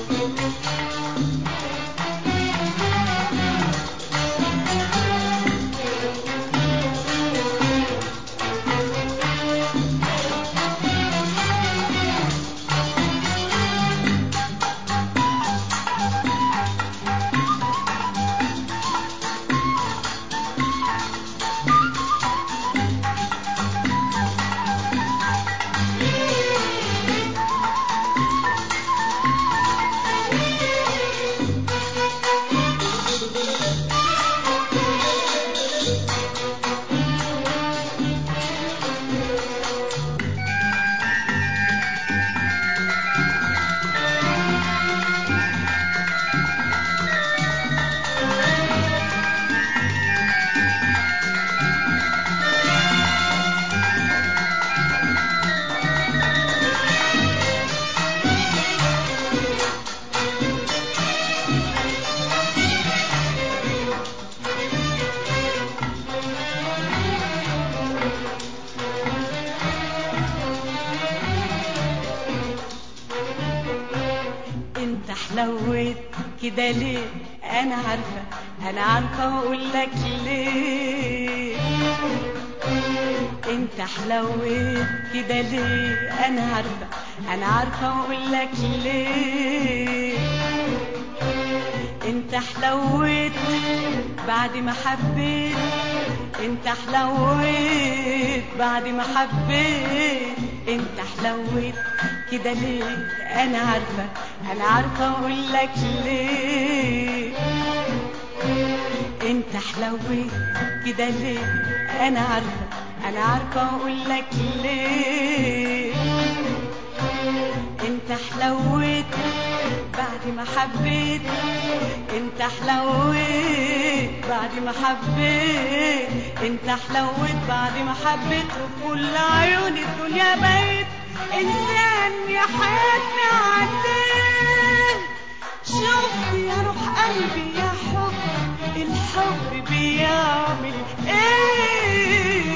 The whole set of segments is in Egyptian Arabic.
انت حلوت كده ليه انا عارفه انا عارفه واقول لك ليه انت حلوت كده ليه انا عارفه انا عارفه واقول لك ليه انت حلوت بعد ما حبيت انت حلوت بعد ما حبيت انت حلوت كده ليه انا عارفه انا عارفه اقول لك ليه انت حلوت كده ليه انا عارفه انا عارفه اقول لك ليه انت حلوت بعد ما حبيت انت حلوت بعد ما حبيت انت حلوت بعد ما حبيت وكل عيون الدنيا بقيت انسان يا حياتي عديت شوف يا روح قلبي يا حب الحب بيعمل ايه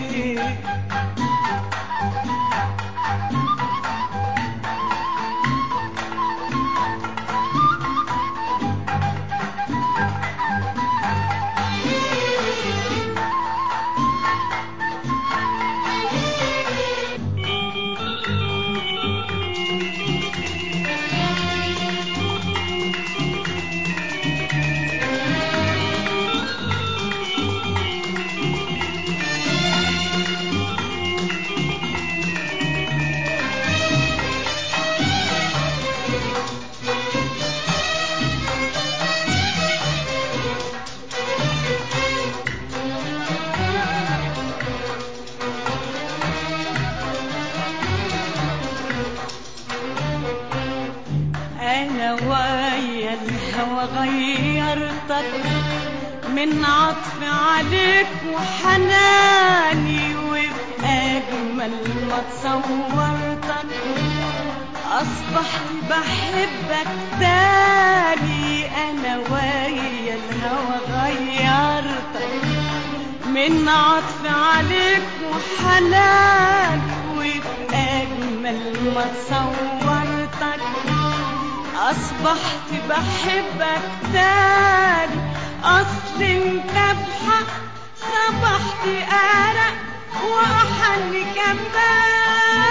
انا ويا الهوى غيرتك من عطف عليك وحناني وفي اجمل ما تصورتك اصبحت بحبك تاني انا ويا الهوى غيرتك من عطف عليك وحنان وفي اجمل ما تصورتك اصبحت بحبك تاني اصل انت بحق صبحت ارق واحن كمان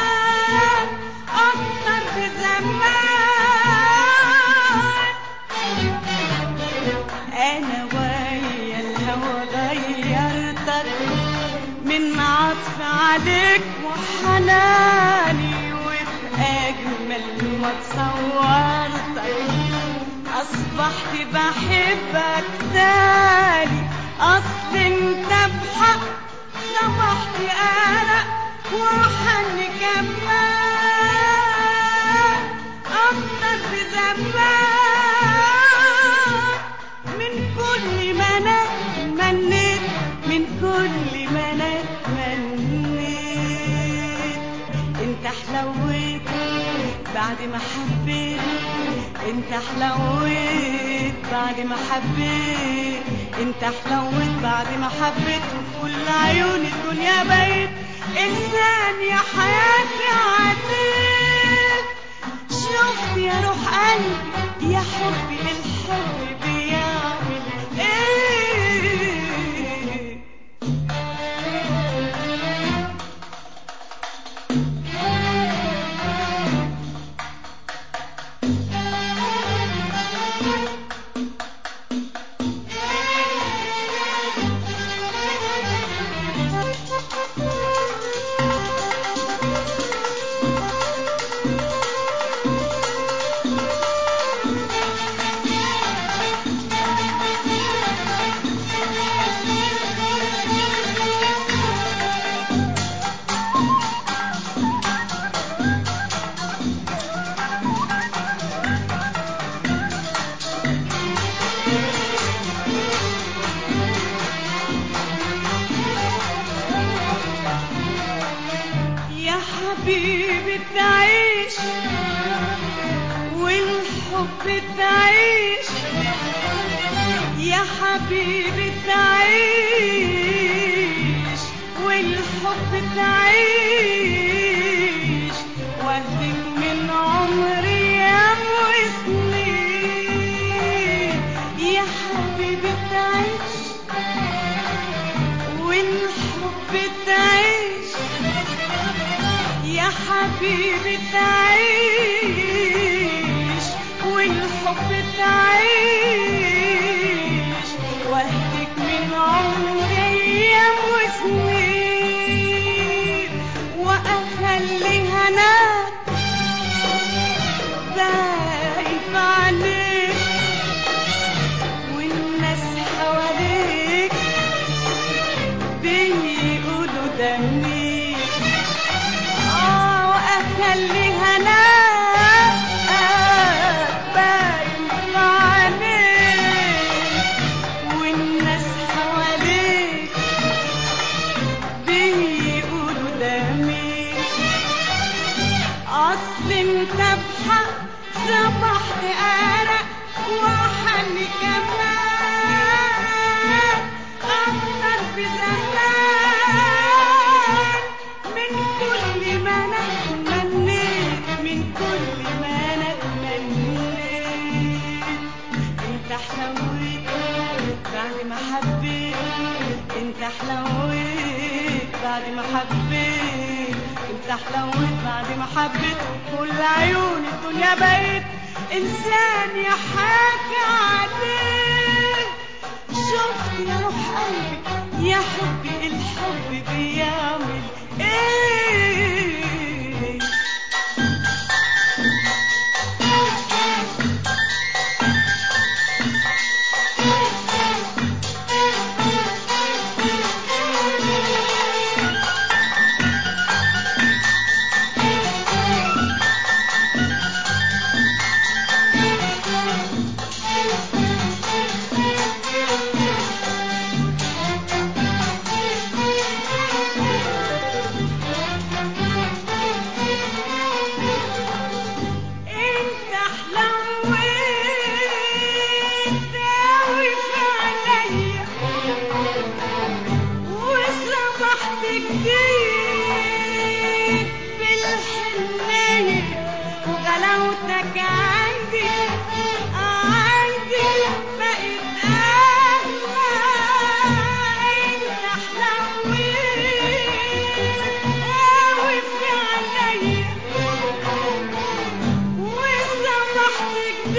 اكتر بزمان انا ويا الهوى غيرتك من عطف عليك وحناني وفي اجمل ما تصورتك اصبحت بحبك تاني اصل انت بحق صبحت ارق وحن كمان اكتر بزمان من كل ما انا منيت من كل ما انا منيت انت حلويت بعد ما حبيت انت حلويت بعد ما حبيت انت حلويت بعد ما حبيت وكل عيون الدنيا بقيت انسان يا حياتي عديت شفت يا روح تعيش يا حبيبي تعيش والحب تعيش واهدك من عمري ايام وسنين يا حبيبي تعيش والحب تعيش يا حبيبي تعيش والحب تعيش واهدك من عمري ايام وسنين واخلي هناك دايب عليك والناس حواليك بيقولوا ده مين اه واخلي هناك باين عليك والناس حواليك بيقولوا ده مين اصل انت بحق صبحت ارق وحن كمان اكتر بزمان من كل ما انا اتمنيت من كل ما انا اتمنيت انت حلويت بعد ما حبيت انت حلويت بعد ما حبيت انت حلويت بعد ما حبيت كل عيون الدنيا بقيت انسان يا حاجة عليك شفت يا روح قلبي يا حبي الحب بيعمل ايه انت حلويت اوي في عينيا وسمحت كتير بالحنية وغلاوتك عندي عندي بقت أغلى انت حلويت اوي في عينيا وسمحت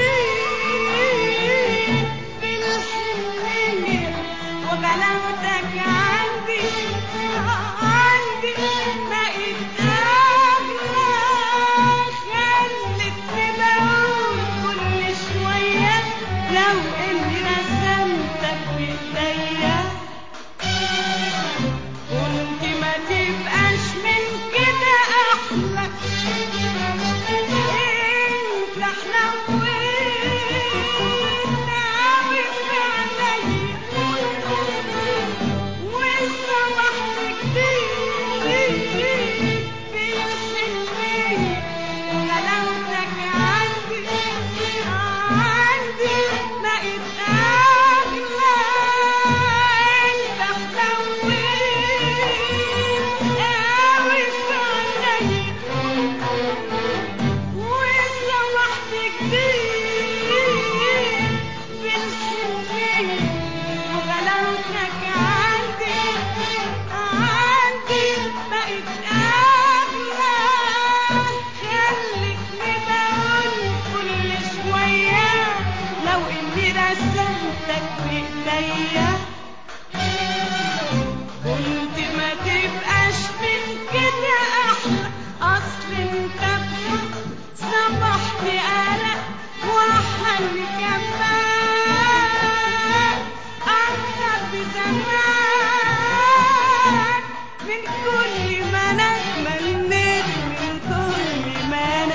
كتير بالحنية وغلاوتك عندي عندي بقت أغلى خلتني بقول كل شوية لو إني رسمتك بإيديا كنت ما تبقاش من كده احلى انت حلويت اوي في عينيا وسمحت كتير بالحنية وغلاوتك عندي عندي بقت أغلى انت حلويت اوي في عينيا وسمحت كتير بالحنية وغلاوتك عندي عندي بقت أغلى خلتني بقول كل شوية لو إني رسمتك بإيديا كنت ما تبقاش من كده احلى اصل انت بحق صبحت قلق وحن كمان اكتر بزمان من كل ما انا اتمنيت من كل ما انا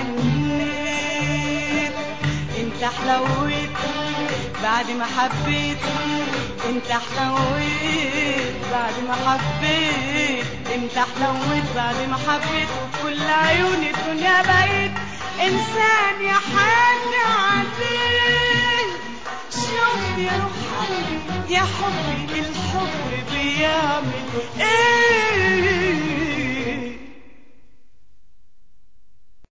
اتمنيت انت حلويت بعد ما حبيت انت حلويت بعد ما حبيت انت حلويت بعد ما حبيت كل عيون الدنيا بقيت انسان يا حاجة عادية يا حبي الحب بيعمل ايه